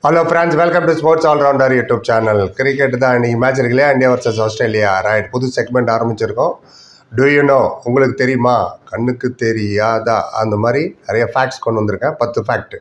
hello friends welcome to sports allrounder YouTube channel cricket தான் இன்றைக்கி match இருக்கு இல்லையா இந்தியா வர்சஸ் ஆஸ்திரேலியா ரைட் புது செக்மெண்ட் ஆரம்பிச்சிருக்கோம் டூ யூ நோ உங்களுக்கு தெரியுமா கண்ணுக்கு தெரியாதா அந்த மாதிரி நிறைய ஃபேக்ட்ஸ் கொண்டு வந்திருக்கேன் பத்து ஃபேக்ட்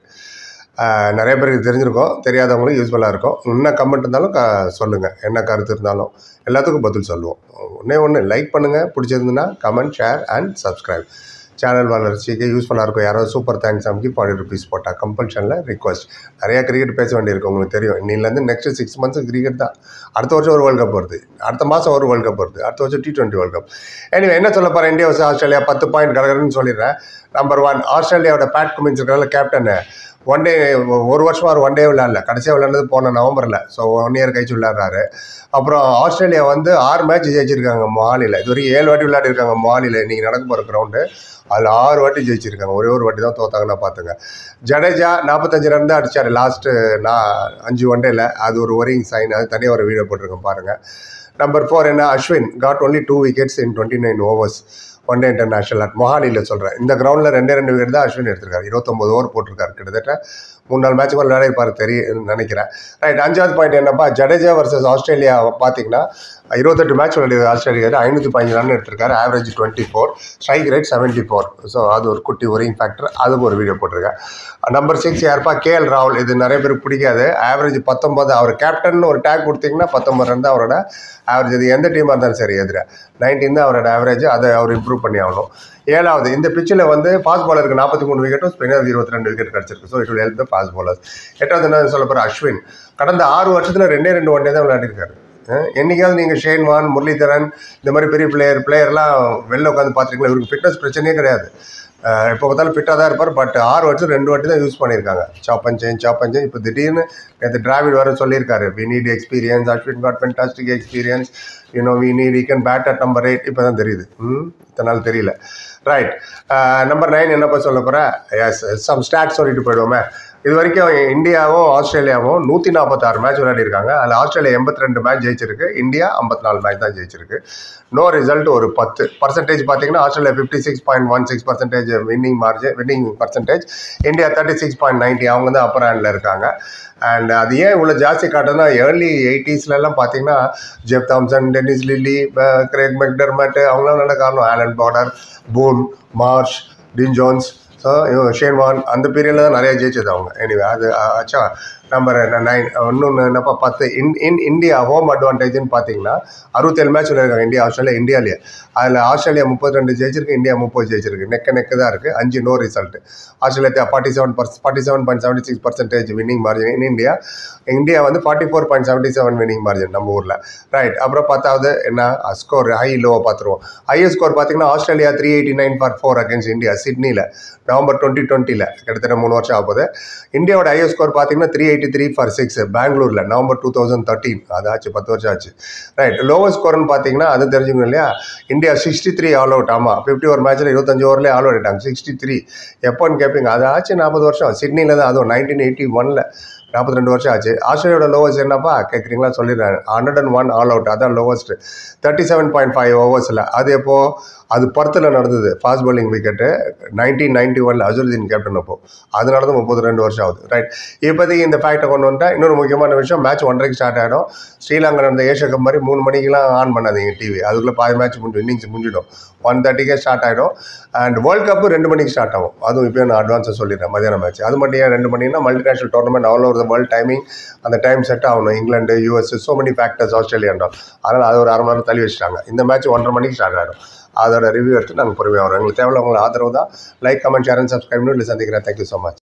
நிறைய பேருக்கு தெரிஞ்சிருக்கும் தெரியாதவங்களுக்கு யூஸ்ஃபுல்லாக இருக்கும் என்ன கமெண்ட் இருந்தாலும் க சொல்லுங்கள் என்ன கருத்து இருந்தாலும் எல்லாத்துக்கும் பதில் சொல்லுவோம் ஒன்றே ஒன்று லைக் பண்ணுங்கள் பிடிச்சிருந்துன்னா comment share and subscribe channel வளர்ச்சிக்கு யூஸ்ஃபுல்லாக இருக்கும் யாராவது சூப்பர் தேங்க்ஸ் அமுக்கி ஃபார்ட்டி ருபீஸ் போட்டால் கம்பல்ஷனில் ரிக்வஸ்ட் நிறையா கிரிக்கெட் பேச வேண்டியிருக்கு உங்களுக்கு தெரியும் இன்னிலேருந்து நெக்ஸ்ட் சிக்ஸ் மந்த்ஸ் கிரிக்கெட் தான் அடுத்த வருஷம் ஒரு வேர்ல்ட் கப் வருது அடுத்த மாதம் ஒரு வேர்ல்ட் கப் வருது அடுத்த வருஷம் டி டுவெண்ட்டி வேர்ல்ட் கப் எனவே என்ன சொல்ல போகிறேன் இந்தியா வர்சஸ் ஆஸ்திரேலியா பத்து பாயிண்ட் கடகரன்னு சொல்லிடுறேன் நம்பர் ஒன் ஆஸ்திரேலியாவோட பேட் குமின்ஸ் இருக்கிற கேப்டனு ஒன் டே ஒரு வருஷமா அவர் ஒன் டே விளையாடல கடைசியாக விளையாடுறது போன நவம்பரில் ஸோ ஒன் இயர் கழிச்சு விளையாடுறாரு அப்புறம் ஆஸ்திரேலியா வந்து ஆறு மேட்ச் ஜெயிச்சிருக்காங்க மாலியில் இது வரைக்கும் ஏழு வாட்டி விளையாடிருக்காங்க மாலியில் இன்றைக்கி நடக்க போகிற கிரவுண்டு அதில் ஆறு வாட்டி ஜெயிச்சிருக்காங்க ஒரே ஒரு வாட்டி தான் தோத்தாங்கன்னா பார்த்துங்க ஜடேஜா நாற்பத்தஞ்சு ரன் தான் அடித்தார் லாஸ்ட்டு நான் அஞ்சு ஒன் டேல அது ஒரு ஒரிங் சைன் அது தனியாக ஒரு வீடியோ போட்டிருக்கேன் பாருங்கள் நம்பர் ஃபோர் என்ன Ashwin got only two wickets in twenty nine overs one day international at மொஹாலியில் சொல்கிறேன் இந்த கிரவுண்டில் ரெண்டே ரெண்டு விக்கெட் தான் அஸ்வின் எடுத்திருக்காரு இருபத்தொம்பது ஓவர் போட்டிருக்காரு கிட்டத்தட்ட மூணு நாலு மேட்ச் கூட விளையாடிருப்பார் தெரியும் நினைக்கிறேன் ரைட் அஞ்சாவது பாயிண்ட் என்னப்பா ஜடேஜா வர்சஸ் ஆஸ்திரேலியா பார்த்தீங்கன்னா இருபத்தெட்டு மேட்ச் விளையாடி ஆஸ்திரேலியா ஐநூற்றி பதினஞ்சு ரன் எடுத்திருக்காரு average twenty four strike rate seventy four so அது ஒரு குட்டி ஒரிங் ஃபேக்டர் அதுக்கு ஒரு வீடியோ போட்டிருக்கேன் நம்பர் சிக்ஸ் யாருப்பா கேஎல் ராகுல் இது நிறைய பேருக்கு பிடிக்காது ஆவரேஜ் பத்தொம்பது அவர் கேப்டன் ஒரு டேக் கொடுத்தீங்கன்னா பத்தொம்பது ரன் தான் அவரோட ஆவரேஜ் இது எந்த டீமாக இருந்தாலும் சரி எதிர நைன்டீன் தான் அவரோட ஆவரேஜ் அதை அவர் இம்ப்ரூவ் பண்ணி ஆகணும் ஏழாவது இந்த பிச்சில் வந்து ஃபாஸ்ட் பாலருக்கு நாற்பத்தி மூணு விக்கெட்டும் ஸ்பின்னருக்கு இருபத்தி ரெண்டு விக்கெட் கிடச்சிருக்கு so it will help the fast bowlers எட்டாவது என்ன சொல்ல போகிற அஸ்வின் கடந்த ஆறு வருஷத்தில் ரெண்டே ரெண்டு ஒன் டே தான் விளையாடிருக்காரு என்னைக்காவது நீங்கள் ஷேன்வான் முரளிதரன் இந்த மாதிரி பெரிய பிளேயர் பிளேயர்லாம் வெளில உட்காந்து பார்த்துருக்கீங்களா இவருக்கு ஃபிட்னஸ் பிரச்சனையே கிடையாது எப்போ பார்த்தாலும் ஃபிட்டாக தான் இருப்பார் பட் ஆறு வருஷம் ரெண்டு வாட்டி தான் யூஸ் பண்ணியிருக்காங்க சாப்பன் சேஞ்ச் சாப்பன் சேஞ்ச் இப்போ திடீர்னு நேற்று டிராவிட் வர சொல்லியிருக்காரு we need experience Ashwin got fantastic experience you know we need he can bat at number eight இப்போ தான் தெரியுது ம் இத்தனை நாள் தெரியல ரைட் நம்பர் நைன் என்னப்பா சொல்ல போகிறேன் எஸ் சம் ஸ்டாட் சொல்லிட்டு போயிடுவோமே இது வரைக்கும் இந்தியாவும் ஆஸ்திரேலியாவும் நூற்றி நாற்பத்தாறு மேட்ச் விளையாடிருக்காங்க அதில் ஆஸ்திரேலியா எண்பத்தி ரெண்டு மேட்ச் ஜெயிச்சிருக்கு இந்தியா ஐம்பத்தி நாலு மேட்ச் தான் ஜெயிச்சிருக்கு நோ ரிசல்ட் ஒரு பத்து பர்சன்டேஜ் பார்த்தீங்கன்னா Australia fifty six point one six percentage winning margin winning percentage India thirty six point ninety அவங்க தான் அப்பர் ஹேண்டில் இருக்காங்க அண்ட் அது ஏன் இவ்வளோ ஜாஸ்தி காட்டுதுன்னா ஏர்லி எயிட்டிஸ்லலாம் பார்த்தீங்கன்னா Jeff Thomson Dennis Lillee Craig McDermott அவங்களாம் நல்ல காரணம் Allan Border Boon Marsh Dean Jones so Shane Warne அந்த பீரியடில் தான் நிறைய ஜெயிச்சது அவங்க எனிவே அது ஆச்சா நம்பர் நைன் இன்னொன்று என்னப்பா பத்து இன் இன் இந்தியா ஹோம் அட்வான்டேஜ்னு பார்த்தீங்கன்னா அறுபத்தேழு மேட்ச் விளையாடுறாங்க இந்தியா ஆஸ்திரேலியா இந்தியாவிலேயே அதில் ஆஸ்திரேலியா முப்பத்தி ரெண்டு ஜெயிச்சிருக்கு இந்தியா முப்பது ஜெயிச்சிருக்கு நெக்க நெக்கு தான் இருக்குது அஞ்சு no result Australia forty seven per forty seven point seventy six percentage winning margin in India India வந்து forty four point seventy seven winning margin நம்ம ஊரில் ரைட் அப்புறம் பத்தாவது என்ன ஸ்கோர் ஹை லோவை பார்த்துருவோம் ஹையஸ்ட் ஸ்கோர் பார்த்தீங்கன்னா Australia three eighty nine for four against India சிட்னியில் நவம்பர் டுவெண்ட்டி டுவெண்ட்டியில் கிட்டத்தட்ட மூணு வருஷம் ஆகுது இந்தியாவோட ஹையஸ்ட் ஸ்கோர் பார்த்தீங்கன்னா three eighty three for six பெங்களூரில் நவம்பர் டூ தௌசண்ட் தேர்ட்டீன் அது ஆச்சு பத்து வருஷம் ஆச்சு ரைட் லோவர் ஸ்கோர்னு பார்த்தீங்கன்னா அது தெரிஞ்சுக்கணும் இல்லையா India sixty three all out ஆமாம் ஃபிஃப்டி ஒரு மேட்ச்சில் இருபத்தஞ்சு ஓவர்லேயே ஆல் அவுட் ஆகிட்டாங்க சிக்ஸ்டி த்ரீ எப்போன்னு கேட்பீங்க அது ஆச்சு நாற்பது வருஷம் சிட்னியில் தான் அதுவும் நைன்டீன் எயிட்டி ஒனில் நாற்பத்தி ரெண்டு வருஷம் ஆச்சு ஆஸ்திரேலியாவோட லோவஸ்ட் என்னப்பா கேட்குறீங்களா சொல்லிடுறேன் hundred and one all out அதான் lowest thirty seven point five ஓவர்ஸில் அது எப்போது அது பர்த்தில் நடந்தது fast bowling wicket nineteen ninety ஒனில் அசுருதீன் கேப்டன் அப்போ அது நடந்து முப்பது ரெண்டு வருஷம் ஆகுது ரைட் இப்போதைக்கு இந்த ஃபேக்டை கொண்டு வந்துட்டேன் இன்னொரு முக்கியமான விஷயம் மேட்ச் ஒன்றரைக்கு ஸ்டார்ட் ஆகிடும் ஸ்ரீலங்கா நடந்த ஏஷியா கப் மாதிரி மூணு மணிக்கெலாம் ஆன் பண்ணாதீங்க டிவி அதுக்குள்ளே பாதி மேட்ச் முடிஞ்சு இன்னிங்ஸ் முடிஞ்சிடும் ஒன் தேர்ட்டிக்கே ஸ்டார்ட் ஆகிடும் அண்ட் வேர்ல்ட் கப்பு ரெண்டு மணிக்கு ஸ்டார்ட் ஆகும் அதுவும் இப்போ நான் அட்வான்ஸாக சொல்லிடுறேன் மதியானம் மேட்ச் அது மட்டும் ஏன் ரெண்டு மணினா multinational tournament all over the world timing அந்த டைம் செட் ஆகணும் England US so many factors ஆஸ்திரேலியான்றோம் அதனால் அது ஒரு அரை மணி நேரம் தள்ளி வச்சுட்டாங்க இந்த மேட்ச் ஒன்றரை மணிக்கு ஸ்டார்ட் ஆகிடும் அதோட ரிவ்யூ எடுத்து நாங்கள் பொறுமையாக வரோம் எங்களுக்கு தேவையில்ல உங்களை ஆதரவு தான் like comment share and subscribe பண்ணி சந்திக்கிறேன் தேங்க்யூ ஸோ மச்